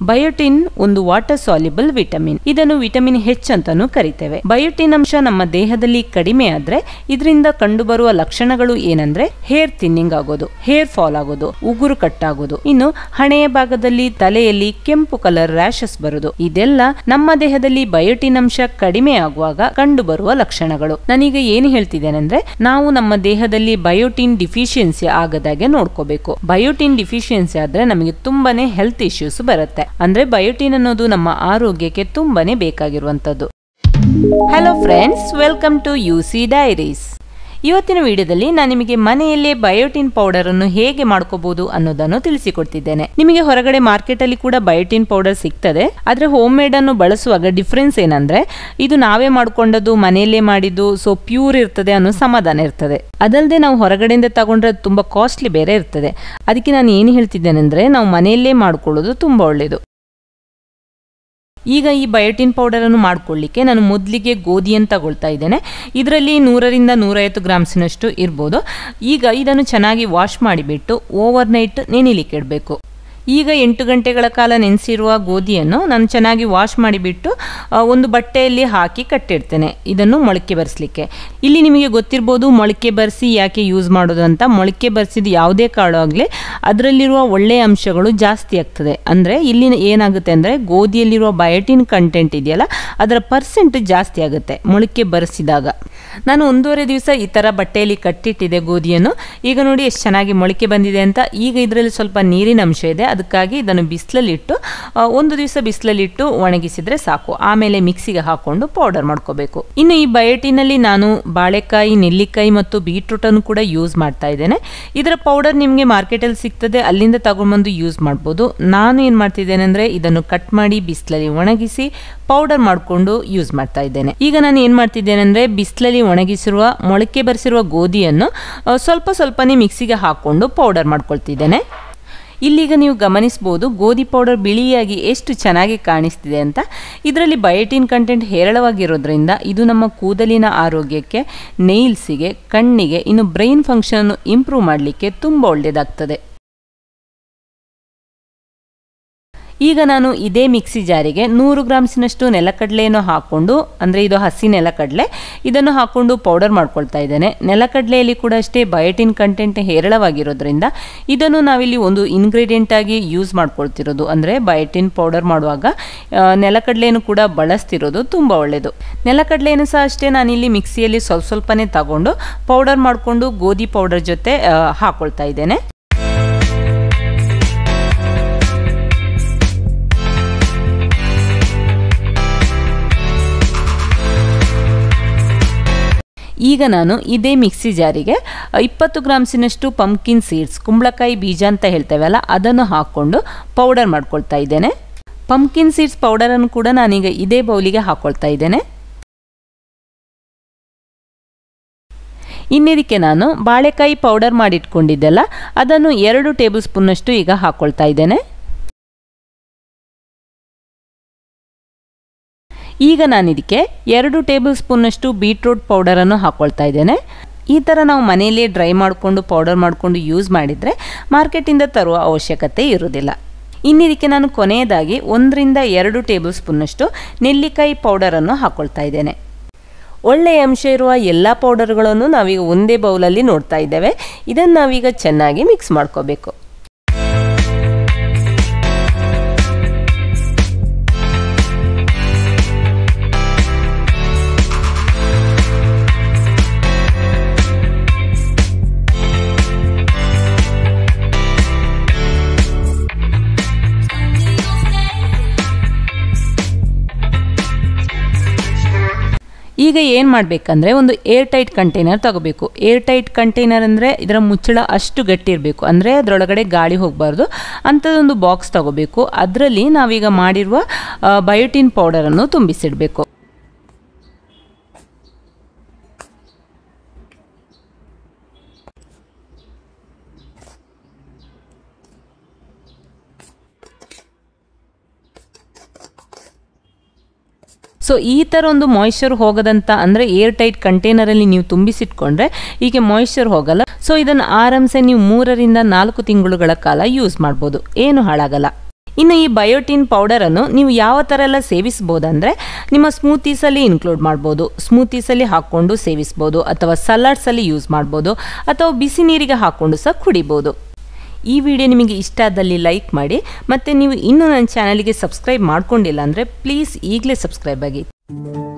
biotin ಒಂದು water soluble vitamin ಇದನ್ನು vitamin H ಅಂತಾನೂ ಕರಿತೇವೆ ಬಯೋಟಿನ್ ಅಂಶ ನಮ್ಮ ದೇಹದಲ್ಲಿ ಕಡಿಮೆ ಆದ್ರೆ ಇದರಿಂದ ಕಂಡುಬರುವ ಲಕ್ಷಣಗಳು ಏನಂದ್ರೆ ಹೇರ್ ಥಿನ್ನಿಂಗ್ ಆಗೋದು ಹೇರ್ ಫಾಲ್ ಆಗೋದು ಉಗುರು ಕಟ್ಟಾಗೋದು ಇನ್ನು ಹಣೆಯ ಭಾಗದಲ್ಲಿ ತಲೆಯಲ್ಲಿ ಕೆಂಪು ಕಲರ್ ರ್ಯಾಶಸ್ ಬರುದು ಇದೆಲ್ಲ ನಮ್ಮ ದೇಹದಲ್ಲಿ ಬಯೋಟಿನ್ ಅಂಶ ಕಡಿಮೆ ಆಗುವಾಗ ಕಂಡುಬರುವ ಲಕ್ಷಣಗಳು ನಾನೀಗ ಏನು ಹೇಳ್ತಿದ್ದೇನೆಂದ್ರೆ ನಾವು ನಮ್ಮ ದೇಹದಲ್ಲಿ ಬಯೋಟಿನ್ ಡಿಫಿಷಿಯನ್ಸಿ ಆಗದಾಗೆ ನೋಡ್ಕೋಬೇಕು ಬಯೋಟಿನ್ ಡಿಫಿಷಿಯನ್ಸಿ ಆದ್ರೆ ನಮಗೆ ತುಂಬಾನೇ ಹೆಲ್ತ್ ಇಶ್ಯೂಸ್ ಬರುತ್ತೆ ಅಂದ್ರೆ ಬಯೋಟಿನ್ ಅನ್ನೋದು ನಮ್ಮ ಆರೋಗ್ಯಕ್ಕೆ ತುಂಬಾನೇ ಬೇಕಾಗಿರುವಂತದ್ದು hello friends welcome to U C diaries ಇವತ್ತಿನ ವಿಡಿಯೋದಲ್ಲಿ ನಾನು ನಿಮಗೆ ಮನೆಯಲ್ಲೇ ಬಯೋಟಿನ್ ಪೌಡರ್ ಅನ್ನು ಹೇಗೆ ಮಾಡ್ಕೋಬಹುದು ಅನ್ನೋದನ್ನು ತಿಳಿಸಿಕೊಡ್ತಿದ್ದೇನೆ ನಿಮಗೆ ಹೊರಗಡೆ ಮಾರ್ಕೆಟ್ ಅಲ್ಲಿ ಕೂಡ ಬಯೋಟಿನ್ ಪೌಡರ್ ಸಿಗ್ತದೆ ಆದ್ರೆ ಹೋಮ್ ಮೇಡ್ ಅನ್ನು ಬಳಸುವಾಗ ಡಿಫ್ರೆನ್ಸ್ ಏನಂದ್ರೆ ಇದು ನಾವೇ ಮಾಡ್ಕೊಂಡದ್ದು ಮನೆಯಲ್ಲೇ ಮಾಡಿದ್ದು ಸೊ ಪ್ಯೂರ್ ಇರ್ತದೆ ಅನ್ನೋ ಸಮಾಧಾನ ಇರ್ತದೆ ಅದಲ್ಲದೆ ನಾವು ಹೊರಗಡೆಯಿಂದ ತಗೊಂಡ್ರೆ ಅದು ತುಂಬಾ ಕಾಸ್ಟ್ಲಿ ಬೇರೆ ಇರ್ತದೆ ಅದಕ್ಕೆ ನಾನು ಏನು ಹೇಳ್ತಿದ್ದೇನೆಂದ್ರೆ ನಾವು ಮನೆಯಲ್ಲೇ ಮಾಡ್ಕೊಳ್ಳೋದು ತುಂಬಾ ಒಳ್ಳೆಯದು ಈಗ ಈ ಬಯೋಟಿನ್ ಪೌಡರನ್ನು ಮಾಡ್ಕೊಳ್ಳಿಕ್ಕೆ ನಾನು ಮೊದಲಿಗೆ ಗೋಧಿಯನ್ನು ತಗೊಳ್ತಾ ಇದ್ದೇನೆ ಇದರಲ್ಲಿ ನೂರರಿಂದ ನೂರೈವತ್ತು ಗ್ರಾಮ್ಸಿನಷ್ಟು ಇರ್ಬೋದು ಈಗ ಇದನ್ನು ಚೆನ್ನಾಗಿ ವಾಶ್ ಮಾಡಿಬಿಟ್ಟು ಓವರ್ ನೈಟ್ ನೆನಿಲಿಕ್ಕೆ ಇಡಬೇಕು ಈಗ ಎಂಟು ಗಂಟೆಗಳ ಕಾಲ ನೆನೆಸಿರುವ ಗೋಧಿಯನ್ನು ನಾನು ಚೆನ್ನಾಗಿ ವಾಶ್ ಮಾಡಿಬಿಟ್ಟು ಆ, ಒಂದು ಬಟ್ಟೆಯಲ್ಲಿ ಹಾಕಿ ಕಟ್ಟಿಡ್ತೇನೆ ಇದನ್ನು ಮೊಳಕೆ ಬರೆಸಲಿಕ್ಕೆ ಇಲ್ಲಿ ನಿಮಗೆ ಗೊತ್ತಿರ್ಬೋದು ಮೊಳಕೆ ಬರೆಸಿ ಯಾಕೆ ಯೂಸ್ ಮಾಡೋದು ಅಂತ ಮೊಳಕೆ ಬರೆಸಿದ ಯಾವುದೇ ಕಾಳು ಆಗಲಿ ಅದರಲ್ಲಿರುವ ಒಳ್ಳೆಯ ಅಂಶಗಳು ಜಾಸ್ತಿ ಆಗ್ತದೆ ಅಂದರೆ ಇಲ್ಲಿ ಏನಾಗುತ್ತೆ ಅಂದರೆ ಗೋಧಿಯಲ್ಲಿರುವ ಬಯೋಟಿನ್ ಕಂಟೆಂಟ್ ಇದೆಯಲ್ಲ ಅದರ ಪರ್ಸೆಂಟ್ ಜಾಸ್ತಿ ಆಗುತ್ತೆ ಮೊಳಕೆ ಬರೆಸಿದಾಗ ನಾನು ಒಂದೂವರೆ ದಿವಸ ಈ ಥರ ಬಟ್ಟೆಯಲ್ಲಿ ಕಟ್ಟಿಟ್ಟಿದೆ ಗೋಧಿಯನ್ನು ಈಗ ನೋಡಿ ಎಷ್ಟು ಚೆನ್ನಾಗಿ ಮೊಳಕೆ ಬಂದಿದೆ ಅಂತ ಈಗ ಇದರಲ್ಲಿ ಸ್ವಲ್ಪ ನೀರಿನ ಅಂಶ ಇದೆ ಅದಕ್ಕಾಗಿ ಇದನ್ನು ಬಿಸಿಲಲ್ಲಿಟ್ಟು ಆ, ಒಂದು ದಿವಸ ಬಿಸಿಲಲ್ಲಿಟ್ಟು ಒಣಗಿಸಿದ್ರೆ ಸಾಕು ಆಮೇಲೆ ಮಿಕ್ಸಿಗೆ ಹಾಕೊಂಡು ಪೌಡರ್ ಮಾಡ್ಕೋಬೇಕು ಇನ್ನು ಈ ಬಯೋಟಿನಲ್ಲಿ ನಾನು ಬಾಳೆಕಾಯಿ ನೆಲ್ಲಿಕಾಯಿ ಮತ್ತು ಬೀಟ್ರೂಟ್ ಅನ್ನು ಕೂಡ ಯೂಸ್ ಮಾಡ್ತಾ ಇದ್ದೇನೆ ಇದರ ಪೌಡರ್ ನಿಮಗೆ ಮಾರ್ಕೆಟಲ್ಲಿ ಸಿಗ್ತದೆ ಅಲ್ಲಿಂದ ತಗೊಂಡ್ಬಂದು ಯೂಸ್ ಮಾಡ್ಬೋದು ನಾನು ಏನು ಮಾಡ್ತಿದ್ದೇನೆ ಅಂದರೆ ಇದನ್ನು ಕಟ್ ಮಾಡಿ ಬಿಸಿಲಲ್ಲಿ ಒಣಗಿಸಿ ಪೌಡರ್ ಮಾಡಿಕೊಂಡು ಯೂಸ್ ಮಾಡ್ತಾ ಇದ್ದೇನೆ ಈಗ ನಾನು ಏನು ಮಾಡ್ತಿದ್ದೇನೆ ಅಂದರೆ ಬಿಸಿಲಲ್ಲಿ ಒಣಗಿಸಿರುವ ಮೊಳಕೆ ಬರೆಸಿರುವ ಗೋಧಿಯನ್ನು ಆ, ಸ್ವಲ್ಪ ಸ್ವಲ್ಪನೇ ಮಿಕ್ಸಿಗೆ ಹಾಕ್ಕೊಂಡು ಪೌಡರ್ ಮಾಡ್ಕೊಳ್ತಿದ್ದೇನೆ ಇಲ್ಲೀಗ ನೀವು ಗಮನಿಸ್ಬೋದು ಗೋಧಿ ಪೌಡರ್ ಬಿಳಿಯಾಗಿ ಎಷ್ಟು ಚೆನ್ನಾಗಿ ಕಾಣಿಸ್ತಿದೆ ಅಂತ ಇದರಲ್ಲಿ ಬಯೋಟಿನ್ ಕಂಟೆಂಟ್ ಹೇರಳವಾಗಿರೋದ್ರಿಂದ ಇದು ನಮ್ಮ ಕೂದಲಿನ ಆರೋಗ್ಯಕ್ಕೆ ನೈಲ್ಸಿಗೆ ಕಣ್ಣಿಗೆ ಇನ್ನು ಬ್ರೈನ್ ಫಂಕ್ಷನ್ ಇಂಪ್ರೂವ್ ಮಾಡಲಿಕ್ಕೆ ತುಂಬ ಒಳ್ಳೆಯದಾಗ್ತದೆ ಈಗ ನಾನು ಇದೇ ಮಿಕ್ಸಿ ಜಾರಿಗೆ ನೂರು ಗ್ರಾಮ್ಸಿನಷ್ಟು ನೆಲಕಡಲೆಯನ್ನು ಹಾಕ್ಕೊಂಡು ಅಂದರೆ ಇದು ಹಸಿ ನೆಲಕಡಲೆ ಇದನ್ನು ಹಾಕ್ಕೊಂಡು ಪೌಡರ್ ಮಾಡ್ಕೊಳ್ತಾ ಇದ್ದೇನೆ ನೆಲಕಡಲೆಯಲ್ಲಿ ಕೂಡ ಅಷ್ಟೇ ಬಯೋಟಿನ್ ಕಂಟೆಂಟ್ ಹೇರಳವಾಗಿರೋದ್ರಿಂದ ಇದನ್ನು ನಾವಿಲ್ಲಿ ಒಂದು ಇಂಗ್ರೀಡಿಯೆಂಟ್ ಆಗಿ ಯೂಸ್ ಮಾಡ್ಕೊಳ್ತಿರೋದು ಅಂದರೆ ಬಯೋಟಿನ್ ಪೌಡರ್ ಮಾಡುವಾಗ ಆ, ನೆಲಕಡಲೆಯನ್ನು ಕೂಡ ಬಳಸ್ತಿರೋದು ತುಂಬ ಒಳ್ಳೆಯದು ನೆಲಕಡಲೆಯನ್ನು ಸಹ ಅಷ್ಟೇ ನಾನಿಲ್ಲಿ ಮಿಕ್ಸಿಯಲ್ಲಿ ಸ್ವಲ್ಪ ಸ್ವಲ್ಪನೇ ತಗೊಂಡು ಪೌಡರ್ ಮಾಡಿಕೊಂಡು ಗೋಧಿ ಪೌಡರ್ ಜೊತೆ ಆ, ಹಾಕ್ಕೊಳ್ತಾ ಇದ್ದೇನೆ ಈಗ ನಾನು ಇದೇ ಮಿಕ್ಸಿ ಜಾರಿಗೆ ಇಪ್ಪತ್ತು ಗ್ರಾಮ್ಸಿನಷ್ಟು ಪಂಪ್ಕಿನ್ ಸೀಡ್ಸ್ ಕುಂಬಳಕಾಯಿ ಬೀಜ ಅಂತ ಹೇಳ್ತೇವಲ್ಲ ಅದನ್ನು ಹಾಕ್ಕೊಂಡು ಪೌಡರ್ ಮಾಡ್ಕೊಳ್ತಾ ಇದ್ದೇನೆ ಪಂಪ್ಕಿನ್ ಸೀಡ್ಸ್ ಪೌಡರನ್ನು ಕೂಡ ನಾನೀಗ ಇದೇ ಬೌಲಿಗೆ ಹಾಕ್ಕೊಳ್ತಾ ಇದ್ದೇನೆ ಇನ್ನಿದಕ್ಕೆ ನಾನು ಬಾಳೆಕಾಯಿ ಪೌಡರ್ ಮಾಡಿಟ್ಕೊಂಡಿದ್ದೆಲ್ಲ ಅದನ್ನು ಎರಡು ಟೇಬಲ್ ಸ್ಪೂನ್ನಷ್ಟು ಈಗ ಹಾಕ್ಕೊಳ್ತಾ ಇದ್ದೇನೆ ಈಗ ನಾನು ಇದಕ್ಕೆ ಎರಡು ಟೇಬಲ್ ಸ್ಪೂನ್ನಷ್ಟು ಬೀಟ್ರೂಟ್ ಪೌಡರನ್ನು ಹಾಕ್ಕೊಳ್ತಾ ಇದ್ದೇನೆ ಈ ಥರ ನಾವು ಮನೆಯಲ್ಲೇ ಡ್ರೈ ಮಾಡಿಕೊಂಡು ಪೌಡರ್ ಮಾಡಿಕೊಂಡು ಯೂಸ್ ಮಾಡಿದರೆ ಮಾರ್ಕೆಟಿಂದ ತರುವ ಅವಶ್ಯಕತೆ ಇರುವುದಿಲ್ಲ ಇನ್ನಿದಕ್ಕೆ ನಾನು ಕೊನೆಯದಾಗಿ ಒಂದರಿಂದ ಎರಡು ಟೇಬಲ್ ಸ್ಪೂನ್ನಷ್ಟು ನೆಲ್ಲಿಕಾಯಿ ಪೌಡರನ್ನು ಹಾಕ್ಕೊಳ್ತಾ ಇದ್ದೇನೆ ಒಳ್ಳೆಯ ಅಂಶ ಇರುವ ಎಲ್ಲ ಪೌಡರ್ಗಳನ್ನು ನಾವೀಗ ಒಂದೇ ಬೌಲಲ್ಲಿ ನೋಡ್ತಾ ಇದ್ದೇವೆ ಇದನ್ನು ನಾವೀಗ ಚೆನ್ನಾಗಿ ಮಿಕ್ಸ್ ಮಾಡ್ಕೋಬೇಕು ಈಗ ಏನು ಮಾಡಬೇಕಂದ್ರೆ ಒಂದು ಏರ್ ಟೈಟ್ ಕಂಟೈನರ್ ತಗೋಬೇಕು ಏರ್ ಟೈಟ್ ಕಂಟೈನರ್ ಅಂದರೆ ಇದರ ಮುಚ್ಚಳ ಅಷ್ಟು ಗಟ್ಟಿ ಇರಬೇಕು ಅಂದರೆ ಅದರೊಳಗಡೆ ಗಾಳಿ ಹೋಗಬಾರ್ದು ಅಂಥದ್ದೊಂದು ಬಾಕ್ಸ್ ತಗೋಬೇಕು ಅದರಲ್ಲಿ ನಾವೀಗ ಮಾಡಿರುವ ಆ, ಬಯೋಟಿನ್ ಪೌಡರನ್ನು ತುಂಬಿಸಿಡಬೇಕು ಸೊ ಈ ಥರ ಒಂದು ಮಾಯ್ಶ್ಚರ್ ಹೋಗದಂತ ಅಂದರೆ ಏರ್ ಟೈಟ್ ಕಂಟೈನರಲ್ಲಿ ನೀವು ತುಂಬಿಸಿಟ್ಕೊಂಡ್ರೆ ಹೀಗೆ ಮಾಯ್ಶ್ಚರ್ ಹೋಗಲ್ಲ ಸೊ ಇದನ್ನು ಆರಾಮ್ಸೆ ನೀವು ಮೂರರಿಂದ ನಾಲ್ಕು ತಿಂಗಳುಗಳ ಕಾಲ ಯೂಸ್ ಮಾಡ್ಬೋದು ಏನು ಹಾಳಾಗಲ್ಲ ಇನ್ನು ಈ ಬಯೋಟಿನ್ ಪೌಡರನ್ನು ನೀವು ಯಾವ ಥರ ಎಲ್ಲ ಸೇವಿಸ್ಬೋದಂದರೆ ನಿಮ್ಮ ಸ್ಮೂತೀಸಲ್ಲಿ ಇನ್ಕ್ಲೂಡ್ ಮಾಡ್ಬೋದು ಸ್ಮೂತೀಸಲ್ಲಿ ಹಾಕ್ಕೊಂಡು ಸೇವಿಸ್ಬೋದು ಅಥವಾ ಸಲಾಡ್ಸಲ್ಲಿ ಯೂಸ್ ಮಾಡ್ಬೋದು ಅಥವಾ ಬಿಸಿ ನೀರಿಗೆ ಹಾಕ್ಕೊಂಡು ಸಹ ಕುಡಿಬೋದು ಈ ವಿಡಿಯೋ ನಿಮಗೆ ಇಷ್ಟ ಆದಲ್ಲಿ ಲೈಕ್ ಮಾಡಿ ಮತ್ತು ನೀವು ಇನ್ನೂ ನನ್ನ ಚಾನಲ್ಗೆ ಸಬ್ಸ್ಕ್ರೈಬ್ ಮಾಡ್ಕೊಂಡಿಲ್ಲ ಅಂದರೆ ಪ್ಲೀಸ್ ಈಗಲೇ ಸಬ್ಸ್ಕ್ರೈಬ್ ಆಗಿ